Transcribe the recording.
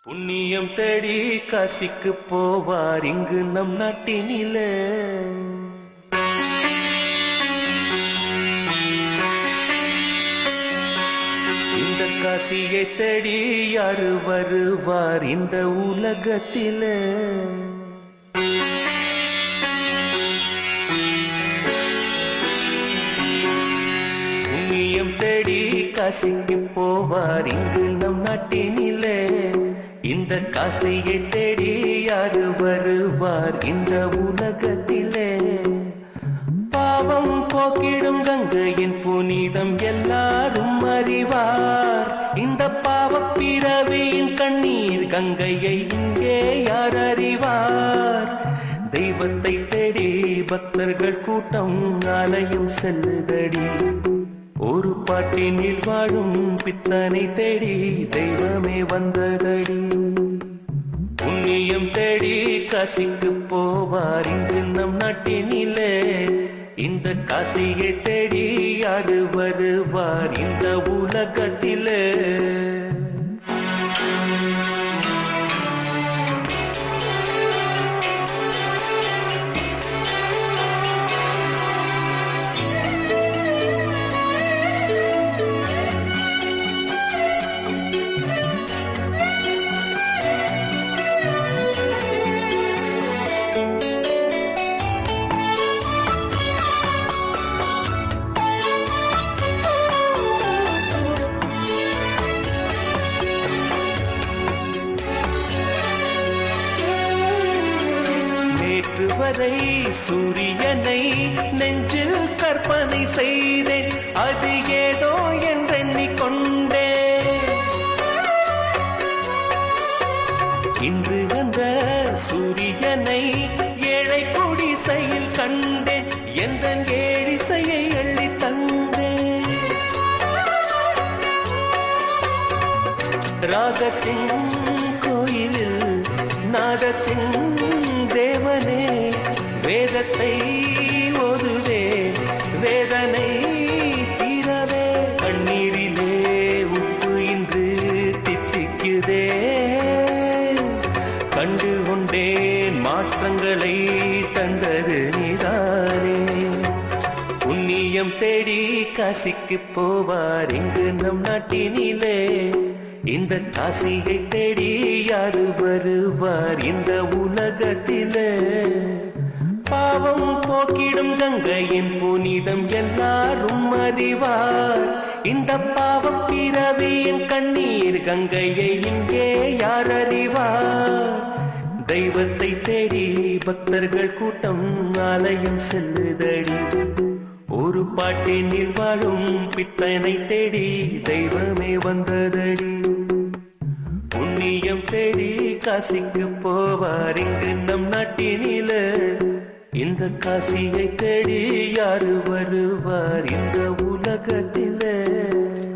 புண்ணியம் தேடி காசிக்கு போவார் இங்கு நம் நாட்டினிலே இந்த காசியை தேடி யாரு வருவார் இந்த உலகத்திலே புண்ணியம் தேடி காசிக்கு போவார் இங்கு நம் நாட்டினிலே இந்த காசியை தேடி யாரு வருவார் இந்த உலகத்திலே பாவம் போக்கிடும் கங்கையின் புனிதம் எல்லாரும் அறிவார் இந்த பாவப் பிறவியின் கண்ணீர் கங்கையை இங்கே யார் அறிவார் தெய்வத்தை தேடி பக்தர்கள் கூட்டம் ஆலயம் செல்லுதடி ஒரு பாட்டினில் வாழும் பித்தனை தேடி தெய்வமே வந்ததடி புண்ணியம் தேடி காசிக்கு போவார் இங்கு நம் நாட்டினிலே இந்த காசியை தேடி யாரு வருவார் இந்த உலகத்திலே நேற்று வரை சூரியனை நெஞ்சில் கற்பனை செய்தேன் அது ஏதோ என்றெண்ணிக் கொண்டே இன்று அந்த சூரியனை ஏழை குடிசையில் கண்டேன் எந்த ஏழிசையை எள்ளி தந்தேன் ராகத்தின் கோயிலில் நாதத்தின் தேவனே வேதத்தை ஓதுவே வேதனை தீரவே கண்ணீரிலே உப்பு இன்று தித்திக்குதே கண்டு கொண்டேன் மாற்றங்களை தந்தது நீதானே புண்ணியம் தேடி காசிக்கு போவார் இங்கு நம் நாட்டினிலே இந்த காசியை தேடி யாரு வருவார் இந்த உலகத்திலே பாவம் போக்கிடும் கங்கையின் புனிதம் எல்லாரும் அறிவார் இந்த பாவம் பிறவியின் கண்ணீர் கங்கையை இங்கே யார் அறிவார் தெய்வத்தை தேடி பக்தர்கள் கூட்டம் ஆலயம் செல்லுதடி ஒரு பாட்டினில் வாழும் பித்தனை தேடி தெய்வமே வந்ததடி புண்ணியம் தேடி காசிக்கு போவார் இங்கு நம் நாட்டினில இந்த காசியை தேடி யாரு வருவார் இந்த உலகத்திலே